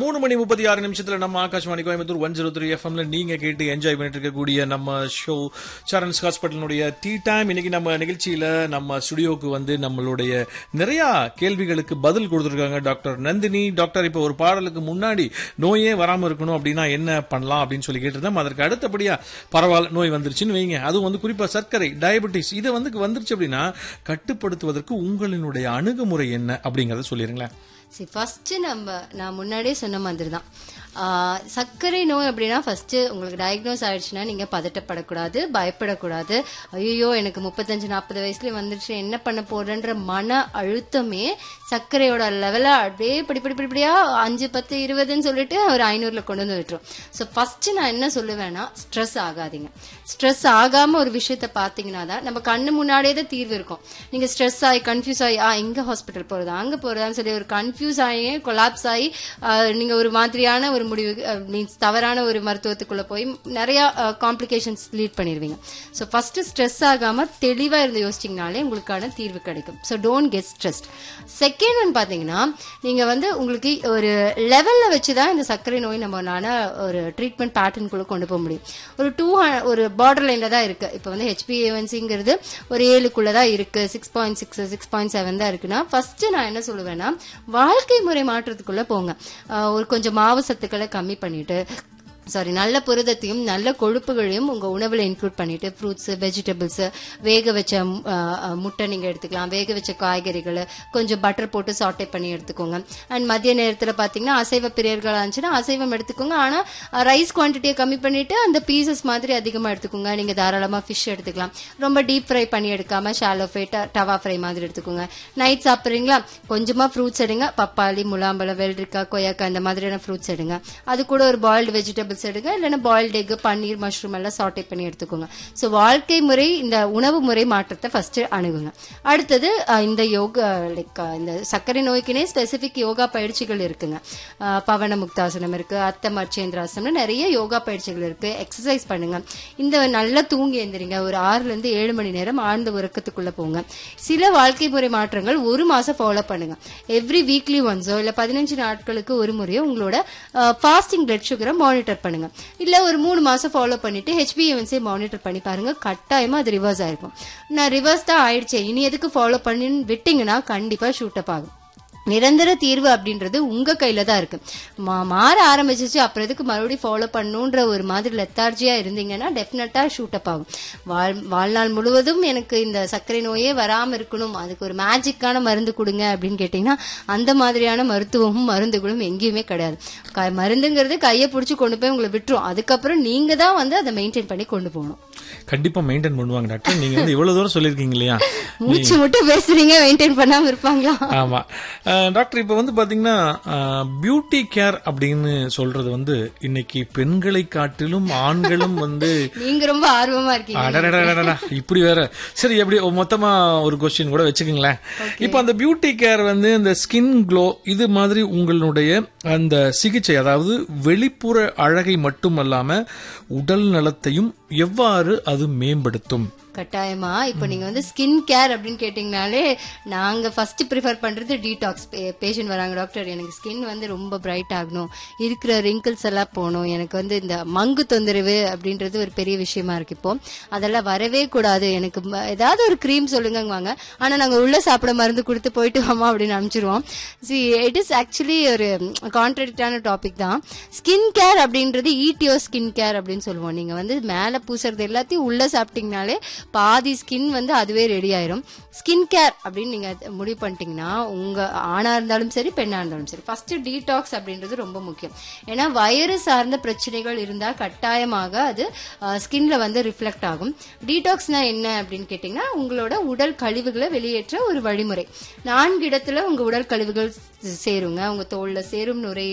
மூணு மணி முப்பத்தி ஆறு நிமிஷத்துல நம்ம Akashvani Coimbatore one zero three எஃப்எம்ல நீங்க கேட்டு என்ஜாய் பண்ணிட்டு இருக்கக்கூடிய நம்ம ஷோ சரண்ஸ் ஹாஸ்பிட்டலுடைய டீ டைம் இன்னைக்கு நம்ம நிகழ்ச்சியில நம்ம ஸ்டுடியோக்கு வந்து நம்மளுடைய நிறைய கேள்விகளுக்கு பதில் கொடுத்துருக்காங்க டாக்டர் நந்தினி டாக்டர் இப்போ ஒரு பாடலுக்கு முன்னாடி நோயே வராம இருக்கணும் அப்படின்னா என்ன பண்ணலாம் அப்படின்னு சொல்லி கேட்டிருந்தோம் அதற்கு அடுத்தபடியா பரவாயில்ல நோய் வந்துருச்சுன்னு வைங்க அதுவும் வந்து குறிப்பா சர்க்கரை டயபெட்டிஸ் இது வந்து வந்துருச்சு அப்படின்னா கட்டுப்படுத்துவதற்கு உங்களினுடைய அணுகுமுறை என்ன அப்படிங்கறத சொல்லிருங்களேன் சரி ஃபர்ஸ்ட் நம்ம நான் முன்னாடியே சொன்ன மாதிரி தான் ஆஹ், சர்க்கரை நோய் அப்படின்னா ஃபர்ஸ்ட் உங்களுக்கு டயக்னோஸ் ஆயிடுச்சுன்னா நீங்க பதட்டப்படக்கூடாது பயப்படக்கூடாது ஐயோ எனக்கு முப்பத்தஞ்சு நாற்பது வயசுல வந்துருச்சு என்ன பண்ண போறேன்ற மன அழுத்தமே சர்க்கரையோட லெவல அப்படியே படி படி படிப்படியா அஞ்சு பத்து இருபதுன்னு சொல்லிட்டு ஒரு ஐநூறுல கொண்டு வந்து விட்டுரும் ஸோ ஃபர்ஸ்ட் நான் என்ன சொல்லுவேன்னா ஸ்ட்ரெஸ் ஆகாதீங்க ஸ்ட்ரெஸ் ஆகாம ஒரு விஷயத்த பாத்தீங்கன்னா தான் நம்ம கண்ணு முன்னாடியே தான் தீர்வு இருக்கும் நீங்க ஸ்ட்ரெஸ் ஆகி கன்ஃபியூஸ் ஆகி ஆ இங்க ஹாஸ்பிட்டல் போறதா அங்க போறதான்னு சொல்லி ஒரு கன்ஃபியூஸ் ஆகி கொலாப்ஸ் ஆகி ஆ, நீங்க ஒரு மாதிரியான ஒரு முடிவு மீன்ஸ் தவறான ஒரு மருத்துவத்துக்குள்ள போய் நிறைய காம்ப்ளிகேஷன்ஸ் லீட் பண்ணிடுவீங்க ஸோ ஃபர்ஸ்ட் ஸ்ட்ரெஸ் ஆகாம தெளிவா இருந்து யோசிச்சிங்கனாலே உங்களுக்கான தீர்வு கிடைக்கும் so don't get stressed second one பாத்தீங்கன்னா நீங்க வந்து உங்களுக்கு ஒரு லெவல்ல வச்சுதான் இந்த சர்க்கரை நோய் நம்மளால ஒரு ட்ரீட்மெண்ட் பேட்டர்னுக்குள்ள கொண்டு போக முடியும் ஒரு டூ ஒரு பார்டர் லைன்ல தான் இருக்கு இப்போ வந்து ஹெச்பிஏவன்சிங்கிறது ஒரு ஏழுக்குள்ள தான் இருக்கு six point six six point seven தான் இருக்குன்னா ஃபர்ஸ்ட் நான் என்ன சொல்லுவேன்னா வாழ்க்கை முறை மாற்றத்துக்குள்ள போங்க ஆஹ் ஒரு கொஞ்சம் மாவு சத்துக்களை கம்மி பண்ணிட்டு சாரி நல்ல புரதத்தையும் நல்ல கொழுப்புகளையும் உங்க உணவுல இன்க்ளூட் பண்ணிட்டு ஃப்ரூட்ஸ் வெஜிடபிள்ஸ் வேக வச்ச ம், ஆ, ஆ, முட்டை நீங்க எடுத்துக்கலாம் வேக வச்ச காய்கறிகள் கொஞ்சம் பட்டர் போட்டு சாட்டை பண்ணி எடுத்துக்கோங்க அண்ட் மதிய நேரத்துல பாத்தீங்கன்னா அசைவ பிரியர்களா இருந்துச்சுன்னா அசைவம் எடுத்துக்கோங்க ஆனா ரைஸ் குவான்டிட்டியை கம்மி பண்ணிட்டு அந்த பீசஸ் மாதிரி அதிகமா எடுத்துக்கோங்க நீங்க தாராளமா ஃபிஷ் எடுத்துக்கலாம் ரொம்ப டீப் ஃப்ரை பண்ணி எடுக்காம ஷாலோ ஃப்ரை டவா ஃப்ரை மாதிரி எடுத்துக்கோங்க நைட் சாப்பிடுறீங்களா கொஞ்சமா ஃப்ரூட்ஸ் எடுங்க பப்பாளி முலாம்பழம் வெள்ளரிக்காய் கொய்யாக்காய் இந்த மாதிரியான ஃப்ரூட்ஸ் எடுங்க அது கூட ஒரு பாயில்டு வெஜிடபிள்ஸ் எடுங்க இல்லைன்னா பாயில்டு எக் பன்னீர் மஷ்ரூம் எல்லாம் சாட்டை பண்ணி எடுத்துக்கோங்க ஸோ வாழ்க்கை முறை இந்த உணவு முறை மாற்றத்தை ஃபர்ஸ்ட் அணுகுங்க அடுத்தது அஹ், இந்த யோகா லைக் இந்த சர்க்கரை நோய்க்குனே ஸ்பெசிபிக் யோகா பயிற்சிகள் இருக்குங்க அஹ், பவன முக்தாசனம் இருக்கு அத்த மர்ச்சேந்திராசனம்னு நிறைய யோகா பயிற்சிகள் இருக்கு எக்ஸசைஸ் பண்ணுங்க இந்த நல்லா தூங்கி எந்திரிங்க ஒரு ஆறுல இருந்து ஏழு மணி நேரம் ஆழ்ந்த உறக்கத்துக்குள்ள போங்க சில வாழ்க்கை முறை மாற்றங்கள் ஒரு மாசம் ஃபாலோ பண்ணுங்க எவ்ரி வீக்லி ஒன்ஸோ இல்ல பதினஞ்சு நாட்களுக்கு ஒரு முறையோ உங்களோட ஃபாஸ்டிங் பிளட் சுகரை மானிட்டர் பண்ணுங்க இல்ல ஒரு மூணு மாசம் ஃபாலோ பண்ணிட்டு ஹெச்பிஎன்சி மானிட்டர் பண்ணி பாருங்க கட்டாயமா அது ரிவர்ஸ் ஆயிருக்கும் நான் ரிவர்ஸ் தான் ஆயிடுச்சே இனி எதுக்கு ஃபாலோ பண்ணி விட்டீங்கன்னா கண்டிப்பா ஷூட் அப் ஆகும் நிரந்தர தீர்வு அப்படின்றது உங்க கையில தான் இருக்கு மா- மாற ஆரம்பிச்சிச்சு அப்புறம் எதுக்கு மறுபடியும் ஃபாலோ பண்ணுன்ற ஒரு மாதிரி லெத்தார்ஜியா இருந்தீங்கன்னா டெஃபினட்டா ஷூட் அப் ஆகும் வாழ் வாழ்நாள் முழுவதும் எனக்கு இந்த சர்க்கரை நோயே வராம இருக்கணும் அதுக்கு ஒரு மேஜிக்கான மருந்து கொடுங்க அப்படின்னு கேட்டீங்கன்னா அந்த மாதிரியான மருத்துவமும் மருந்துகளும் எங்கேயுமே கிடையாது க- மருந்துங்கிறது கையை பிடிச்சி கொண்டு போய் உங்களை விட்டுரும் அதுக்கப்புறம் நீங்க தான் வந்து அதை மெயின்டைன் பண்ணி கொண்டு போகணும் கண்டிப்பா மெயின்டைன் பண்ணுவாங்க டாக்டர் நீங்க வந்து இவ்வளவு தூரம் சொல்லிருக்கீங்க இல்லையா மூச்சு மட்டும் பேசுறீங்க மெயின்டைன் பண்ணாம இருப்பாங்களா ஆமா அஹ், டாக்டர் இப்ப வந்து பாத்தீங்கன்னா பியூட்டி கேர் அப்படின்னு சொல்றது வந்து இன்னைக்கு பெண்களை காட்டிலும் ஆண்களும் வந்து நீங்க ரொம்ப ஆர்வமா இருக்கீங்க அடடடடடடா, இப்படி வேற சரி எப்படி மொத்தமா ஒரு கொஸ்டின் கூட வச்சுக்கோங்களேன் இப்போ அந்த பியூட்டி கேர் வந்து இந்த ஸ்கின் க்ளோ இது மாதிரி உங்களுடைய அந்த சிகிச்சை அதாவது வெளிப்புற அழகை மட்டுமல்லாம உடல் நலத்தையும் எவ்வாறு அது மேம்படுத்தும் கட்டாயமா இப்போ நீங்க வந்து ஸ்கின் கேர் அப்படின்னு கேட்டீங்கனாலே நாங்க ஃபர்ஸ்ட் ப்ரிஃபர் பண்றது டீடாக்ஸ் பேஷண்ட் வராங்க டாக்டர் எனக்கு ஸ்கின் வந்து ரொம்ப பிரைட் ஆகணும் இருக்கிற ரிங்கிள்ஸ் எல்லாம் போகணும் எனக்கு வந்து இந்த மங்கு தொந்தரவு அப்படின்றது ஒரு பெரிய விஷயமா இருக்கு இப்போ அதெல்லாம் வரவே கூடாது எனக்கு ம- ஏதாவது ஒரு க்ரீம் சொல்லுங்கங்குவாங்க ஆனா நாங்க உள்ள சாப்பிட மருந்து கொடுத்து போயிட்டு வாமா அப்படின்னு அனுப்பிச்சிருவோம் சி இட் இஸ் ஆக்சுவலி ஒரு கான்ட்ரடிக்டான டாபிக் தான் ஸ்கின் கேர் அப்படின்றது ஈட்டியோ ஸ்கின் கேர் அப்படின்னு சொல்லுவோம் நீங்க வந்து மேல பூசுறது எல்லாத்தையும் உள்ள சாப்பிட்டீங்கனாலே பாதி ஸ்கின் வந்து அதுவே ரெடி ஆயிரும் ஸ்கின் கேர் அப்படின்னு நீங்க அது முடிவு பண்ணிட்டீங்கன்னா உங்க ஆணா இருந்தாலும் சரி பெண்ணா இருந்தாலும் சரி ஃபர்ஸ்ட் டீடாக்ஸ் அப்படின்றது ரொம்ப முக்கியம் ஏன்னா வயிறு சார்ந்த பிரச்சனைகள் இருந்தா கட்டாயமாக அது ஸ்கின்ல வந்து ரிஃப்ளெக்ட் ஆகும் டீடாக்ஸ்னா என்ன அப்படின்னு கேட்டீங்கன்னா உங்களோட உடல் கழிவுகளை வெளியேற்ற ஒரு வழிமுறை நான்கு இடத்துல உங்க உடல் கழிவுகள் சேருங்க உங்க தோல்ல சேரும் நுரை